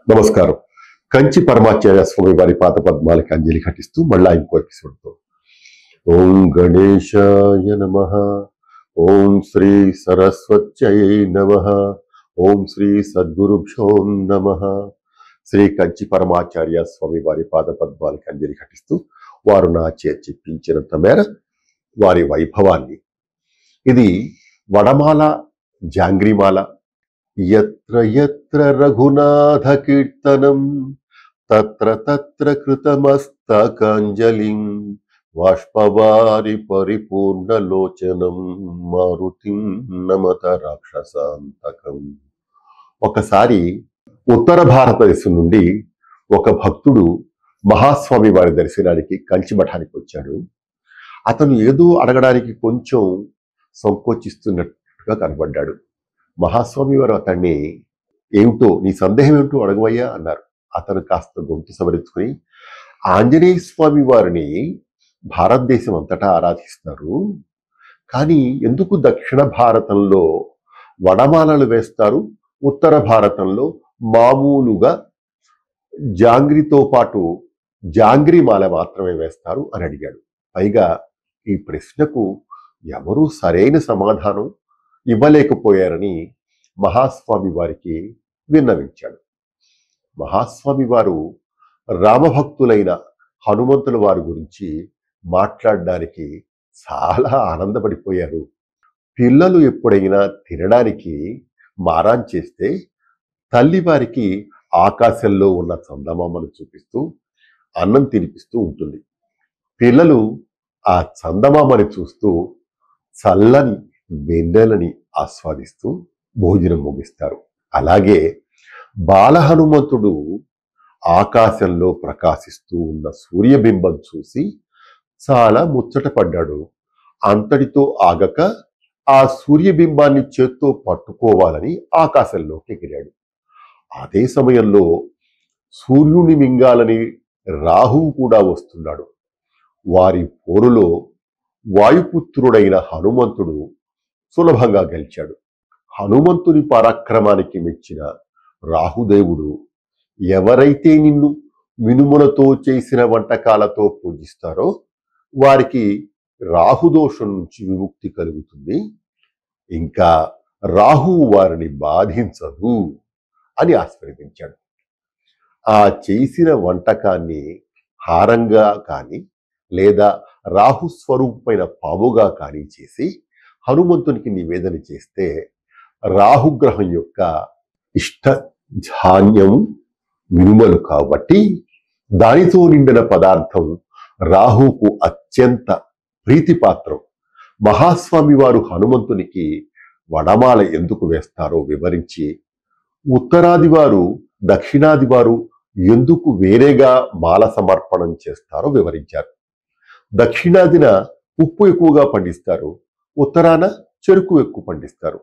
నమస్కారం కంచి పరమాచార్య స్వామి వారి పాత పద్మాలకి అంజలి ఘటిస్తూ మళ్ళా ఇంకో ఎపిసోడ్తో ఓం గణేశాయ నమ ఓం శ్రీ సరస్వత్యై నమ ఓం శ్రీ సద్గురుభ్యో నమ శ్రీ కంచి పరమాచార్య స్వామి వారి పాద పద్మాలకి అంజలి ఘటిస్తూ వారు నా చే చెప్పించినంత మేర వారి వైభవాన్ని ఇది వడమాల జాంగ్రీమాల యత్ర యత్ర రఘునాథ కీర్తనం తత్ర తత్ర కృతమస్తకాంజలిం బాష్పవారి పరిపూర్ణలోచనం మారుతిం నమత రాక్షసాంతకం ఒకసారి ఉత్తర భారతదేశం నుండి ఒక భక్తుడు మహాస్వామి వారి దర్శనానికి కంచి మఠానికి వచ్చాడు అతను ఏదో అడగడానికి కొంచెం సంకోచిస్తున్నట్టుగా కనబడ్డాడు మహాస్వామి వారు అతన్ని ఏమిటో నీ సందేహం ఏమిటో అడగవయ్యా అన్నారు అతను కాస్త గొంతు సవరించుకుని ఆంజనేయ స్వామి వారిని భారతదేశం అంతటా ఆరాధిస్తారు కానీ ఎందుకు దక్షిణ భారతంలో వడమాలలు వేస్తారు ఉత్తర భారతంలో మామూలుగా జాంగ్రీతో పాటు జాంగ్రీ మాల మాత్రమే వేస్తారు అని అడిగాడు పైగా ఈ ప్రశ్నకు ఎవరూ సరైన సమాధానం ఇవ్వలేకపోయారని మహాస్వామి వారికి విన్నవించాడు మహాస్వామి వారు రామభక్తులైన హనుమంతుల వారి గురించి మాట్లాడడానికి చాలా ఆనందపడిపోయారు పిల్లలు ఎప్పుడైనా తినడానికి మారాన్ చేస్తే తల్లి వారికి ఆకాశంలో ఉన్న చందమామను చూపిస్తూ అన్నం తినిపిస్తూ ఉంటుంది పిల్లలు ఆ చందమామని చూస్తూ చల్లని వెన్నెలని ఆస్వాదిస్తూ భోజనం ముగిస్తారు అలాగే బాలహనుమంతుడు ఆకాశంలో ప్రకాశిస్తూ ఉన్న సూర్యబింబం చూసి చాలా ముచ్చటపడ్డాడు అంతటితో ఆగక ఆ సూర్యబింబాన్ని చేత్తో పట్టుకోవాలని ఆకాశంలోకి ఎగిరాడు అదే సమయంలో సూర్యుని మింగాలని రాహువు కూడా వస్తున్నాడు వారి పోరులో వాయుపుత్రుడైన హనుమంతుడు సులభంగా గెలిచాడు హనుమంతుని పరాక్రమానికి మెచ్చిన రాహుదేవుడు ఎవరైతే నిన్ను మినుములతో చేసిన వంటకాలతో పూజిస్తారో వారికి రాహుదోషం నుంచి విముక్తి కలుగుతుంది ఇంకా రాహువు వారిని బాధించదు అని ఆస్వాదించాడు ఆ చేసిన వంటకాన్ని హారంగా కానీ లేదా రాహు స్వరూపమైన పాముగా కానీ చేసి హనుమంతునికి నివేదన చేస్తే రాహుగ్రహం యొక్క ఇష్ట ధాన్యం మినుమలు కాబట్టి దానితో నిండిన పదార్థం రాహుకు అత్యంత ప్రీతిపాత్రం మహాస్వామి వారు హనుమంతునికి వడమాల ఎందుకు వేస్తారో వివరించి ఉత్తరాది వారు దక్షిణాది వారు ఎందుకు వేరేగా మాల సమర్పణం చేస్తారో వివరించారు దక్షిణాదిన ఉప్పు ఎక్కువగా పండిస్తారు ఉత్తరాన చెరుకు ఎక్కువ పండిస్తారు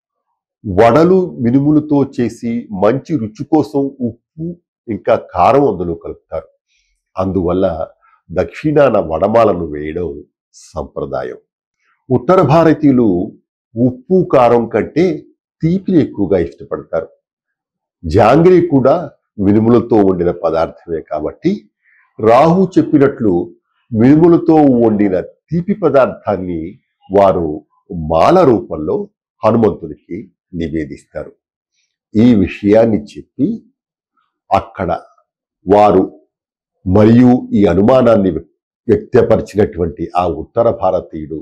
వడలు మినుములతో చేసి మంచి రుచి కోసం ఉప్పు ఇంకా కారం అందులో కలుపుతారు అందువల్ల దక్షిణాన వడమాలను వేయడం సంప్రదాయం ఉత్తర భారతీయులు ఉప్పు కారం కంటే తీపిని ఎక్కువగా ఇష్టపడతారు జాంగ్రీ కూడా మినుములతో వండిన పదార్థమే కాబట్టి రాహు చెప్పినట్లు మినుములతో వండిన తీపి పదార్థాన్ని వారు మాల రూపంలో హనుమంతునికి నివేదిస్తారు ఈ విషయాన్ని చెప్పి అక్కడ వారు మరియు ఈ అనుమానాన్ని వ్యక్తపరిచినటువంటి ఆ ఉత్తర భారతీయుడు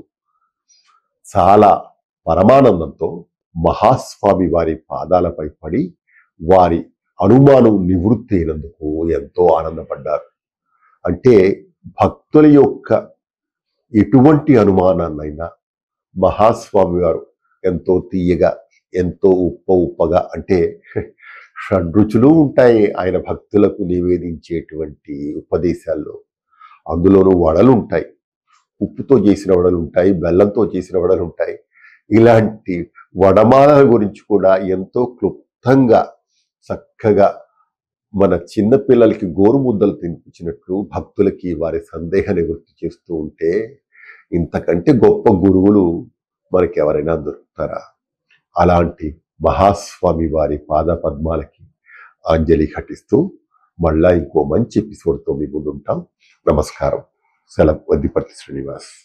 చాలా పరమానందంతో మహాస్వామి వారి పాదాలపై పడి వారి అనుమానం నివృత్తి అయినందుకు ఎంతో ఆనందపడ్డారు అంటే భక్తుల యొక్క ఎటువంటి అనుమానాన్నైనా మహాస్వామి వారు ఎంతో తీయగా ఎంతో ఉప్ప ఉప్పగా అంటే షడ్రుచులు ఉంటాయి ఆయన భక్తులకు నివేదించేటువంటి ఉపదేశాల్లో అందులోనూ వడలు ఉంటాయి ఉప్పుతో చేసిన వడలు ఉంటాయి బెల్లంతో చేసిన వడలు ఉంటాయి ఇలాంటి వడమాలల గురించి కూడా ఎంతో క్లుప్తంగా చక్కగా మన చిన్న పిల్లలకి గోరుముద్దలు తినిపించినట్లు భక్తులకి వారి సందేహ నివృత్తి చేస్తూ ఉంటే ఇంతకంటే గొప్ప గురువులు మనకి ఎవరైనా దొరుకుతారా అలాంటి మహాస్వామి వారి పాద పద్మాలకి అంజలి ఘటిస్తూ మళ్ళా ఇంకో మంచి ఎపిసోడ్తో మీ ముందుంటాం నమస్కారం సెలవు వద్దిపర్తి శ్రీనివాస్